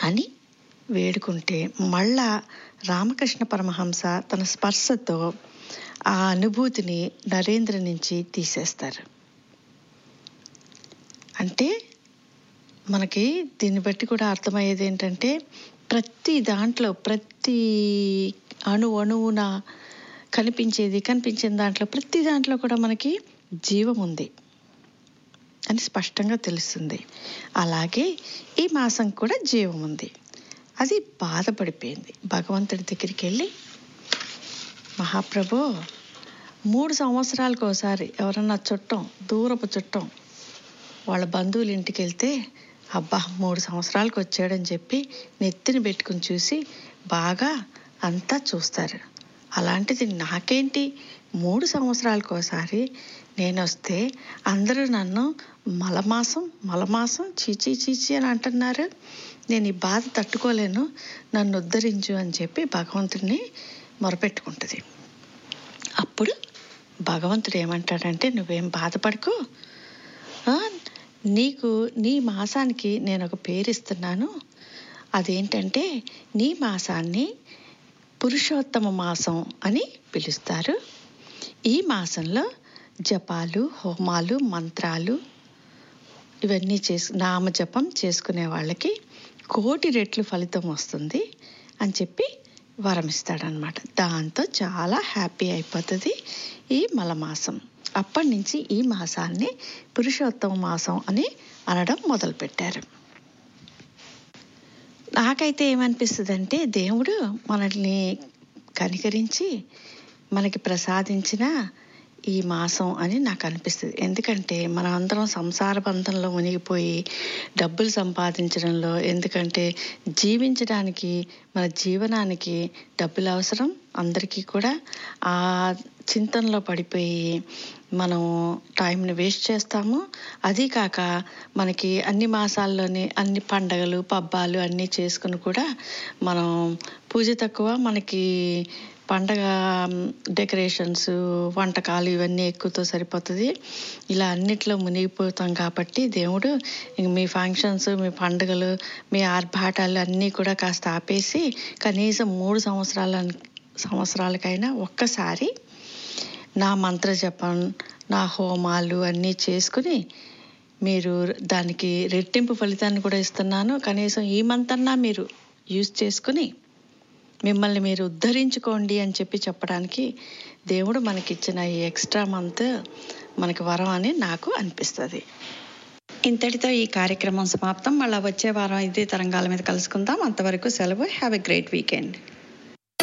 అని వేడుకుంటే మళ్ళా రామకృష్ణ పరమహంస తన స్పర్శతో ఆ అనుభూతిని నరేంద్ర నుంచి తీసేస్తారు అంటే మనకి దీన్ని బట్టి కూడా అర్థమయ్యేది ఏంటంటే ప్రతి దాంట్లో ప్రతి అణు అణువున కనిపించేది కనిపించిన దాంట్లో ప్రతి దాంట్లో కూడా మనకి జీవం ఉంది అని స్పష్టంగా తెలుస్తుంది అలాగే ఈ మాసం కూడా జీవం ఉంది అది బాధపడిపోయింది భగవంతుడి దగ్గరికి వెళ్ళి మహాప్రభు మూడు సంవత్సరాలకు ఒకసారి ఎవరన్నా చుట్టం దూరపు చుట్టం వాళ్ళ బంధువుల ఇంటికి వెళ్తే అబ్బా మూడు సంవత్సరాలకు వచ్చాడని చెప్పి నెత్తిని పెట్టుకుని చూసి బాగా అంతా చూస్తారు అలాంటిది నాకేంటి మూడు సంవత్సరాలకు ఒకసారి నేను వస్తే అందరూ నన్ను మలమాసం మలమాసం చీచీ చీచీ అని అంటున్నారు నేను ఈ బాధ తట్టుకోలేను నన్ను ఉద్ధరించు అని చెప్పి భగవంతుడిని మొరపెట్టుకుంటుంది అప్పుడు భగవంతుడు ఏమంటాడంటే నువ్వేం బాధపడకు ఆ, నీకు నీ మాసానికి నేను ఒక పేరు ఇస్తున్నాను అదేంటంటే నీ మాసాన్ని పురుషోత్తమ మాసం అని పిలుస్తారు ఈ మాసంలో జపాలు హోమాలు మంత్రాలు ఇవన్నీ చేసు నామజపం చేసుకునే వాళ్ళకి కోటి రెట్లు ఫలితం వస్తుంది అని చెప్పి వరం ఇస్తాడనమాట దాంతో చాలా హ్యాపీ అయిపోతుంది ఈ మలమాసం అప్పటి నుంచి ఈ మాసాన్ని పురుషోత్తమ మాసం అని అనడం మొదలుపెట్టారు నాకైతే ఏమనిపిస్తుంది అంటే దేవుడు మనల్ని కనికరించి మనకి ప్రసాదించిన ఈ మాసం అని నాకు అనిపిస్తుంది ఎందుకంటే మనం అందరం సంసార బంధంలో మునిగిపోయి డబ్బులు సంపాదించడంలో ఎందుకంటే జీవించడానికి మన జీవనానికి డబ్బులు అవసరం అందరికీ కూడా ఆ చింతనలో పడిపోయి మనం టైంని వేస్ట్ చేస్తాము అది కాక మనకి అన్ని మాసాల్లోనే అన్ని పండగలు పబ్బాలు అన్నీ చేసుకుని కూడా మనం పూజ తక్కువ మనకి పండగ డెకరేషన్స్ వంటకాలు ఇవన్నీ ఎక్కువతో సరిపోతుంది ఇలా అన్నిట్లో మునిగిపోతాం కాబట్టి దేవుడు ఇంక మీ ఫంక్షన్స్ మీ పండుగలు మీ ఆర్భాటాలు అన్నీ కూడా కాస్త ఆపేసి కనీసం మూడు సంవత్సరాల సంవత్సరాలకైనా ఒక్కసారి నా మంత్ర జపం నా హోమాలు అన్నీ చేసుకుని మీరు దానికి రెట్టింపు ఫలితాన్ని కూడా ఇస్తున్నాను కనీసం ఈ మంత్ అన్నా మీరు యూజ్ చేసుకుని మిమ్మల్ని మీరు ఉద్ధరించుకోండి అని చెప్పి చెప్పడానికి దేవుడు మనకిచ్చిన ఈ ఎక్స్ట్రా మంత్ మనకి వరం అని నాకు అనిపిస్తుంది ఇంతటితో ఈ కార్యక్రమం సమాప్తం మళ్ళీ వచ్చే వారం ఇదే తరంగాల మీద కలుసుకుందాం అంతవరకు సెలవు హ్యావ్ ఎ గ్రేట్ వీకెండ్